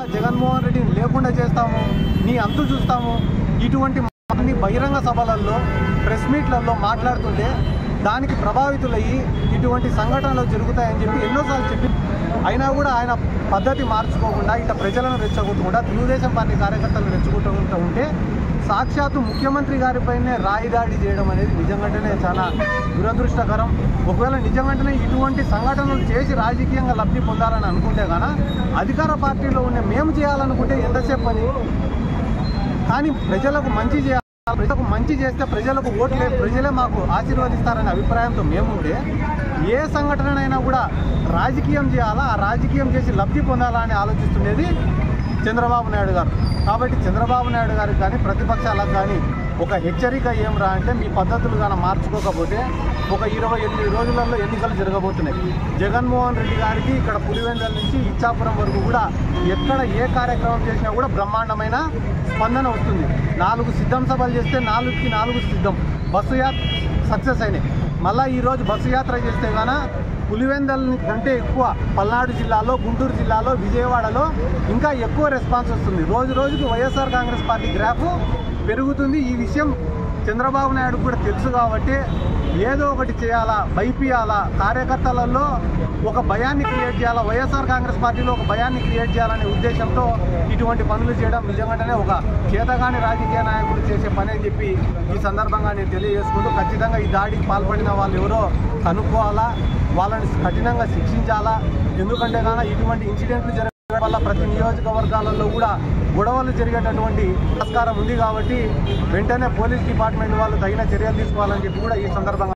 జగన్మోహన్ రెడ్డిని లేకుండా చేస్తాము నీ అంతు చూస్తాము ఇటువంటి మాటని బహిరంగ సభలలో ప్రెస్ మీట్లలో మాట్లాడుతుంటే దానికి ప్రభావితులయ్యి ఇటువంటి సంఘటనలు జరుగుతాయని చెప్పి ఎన్నోసార్లు చెప్పి అయినా కూడా ఆయన పద్ధతి మార్చుకోకుండా ఇట్లా ప్రజలను రెచ్చగొట్టకుండా తెలుగుదేశం పార్టీ కార్యకర్తలు రెచ్చగొట్టుకుంటూ ఉంటే సాక్షాత్తు ముఖ్యమంత్రి గారిపైనే రాయి దాడి చేయడం అనేది నిజంగానే చాలా దురదృష్టకరం ఒకవేళ నిజంగానే ఇటువంటి సంఘటనలు చేసి రాజకీయంగా లబ్ధి పొందాలని అనుకుంటే గాన అధికార పార్టీలో ఉన్న మేము చేయాలనుకుంటే ఎంతసేపు అని కానీ ప్రజలకు మంచి చేయాలి ప్రజలకు మంచి చేస్తే ప్రజలకు ఓట్లే ప్రజలే మాకు ఆశీర్వదిస్తారనే అభిప్రాయంతో మేముంటే ఏ సంఘటనైనా కూడా రాజకీయం చేయాలా ఆ రాజకీయం చేసి లబ్ధి పొందాలా అని ఆలోచిస్తుండేది చంద్రబాబు నాయుడు గారు కాబట్టి చంద్రబాబు నాయుడు గారికి కానీ ప్రతిపక్షాలకు కానీ ఒక హెచ్చరిక ఏం రా అంటే మీ పద్ధతులు కానీ మార్చుకోకపోతే ఒక ఇరవై ఎనిమిది రోజులలో ఎన్నికలు జరగబోతున్నాయి జగన్మోహన్ రెడ్డి గారికి ఇక్కడ పులివెందుల నుంచి ఇచ్చాపురం వరకు కూడా ఎక్కడ ఏ కార్యక్రమం చేసినా కూడా బ్రహ్మాండమైన స్పందన వస్తుంది నాలుగు సిద్ధం సభలు చేస్తే నాలుగుకి నాలుగు సిద్ధం బస్సు యాత్ర సక్సెస్ అయినాయి మళ్ళీ ఈరోజు బస్సు యాత్ర చేస్తే గాన పులివెందల్ కంటే ఎక్కువ పల్నాడు జిల్లాలో గుంటూరు జిల్లాలో విజయవాడలో ఇంకా ఎక్కువ రెస్పాన్స్ వస్తుంది రోజు రోజుకి వైఎస్ఆర్ కాంగ్రెస్ పార్టీ గ్రాఫ్ పెరుగుతుంది ఈ విషయం చంద్రబాబు నాయుడు కూడా తెలుసు కాబట్టి ఏదో ఒకటి చేయాలా భయపియాలా కార్యకర్తలలో ఒక భయాన్ని క్రియేట్ చేయాలా వైఎస్ఆర్ కాంగ్రెస్ పార్టీలో ఒక భయాన్ని క్రియేట్ చేయాలనే ఉద్దేశంతో ఇటువంటి పనులు చేయడం నిజంగానే ఒక చేతగాని రాజకీయ నాయకుడు చేసే పని అని చెప్పి ఈ సందర్భంగా నేను తెలియజేసుకుంటూ ఖచ్చితంగా ఈ దాడికి పాల్పడిన వాళ్ళు ఎవరో కనుక్కోవాలా వాళ్ళని కఠినంగా శిక్షించాలా ఎందుకంటే కాన ఇటువంటి ఇన్సిడెంట్లు జరగడం వల్ల ప్రతి నియోజకవర్గాలలో కూడా గొడవలు జరిగేటటువంటి ఆస్కారం ఉంది కాబట్టి వెంటనే పోలీస్ డిపార్ట్మెంట్ వాళ్ళు తగిన చర్యలు తీసుకోవాలని చెప్పి కూడా ఈ సందర్భంగా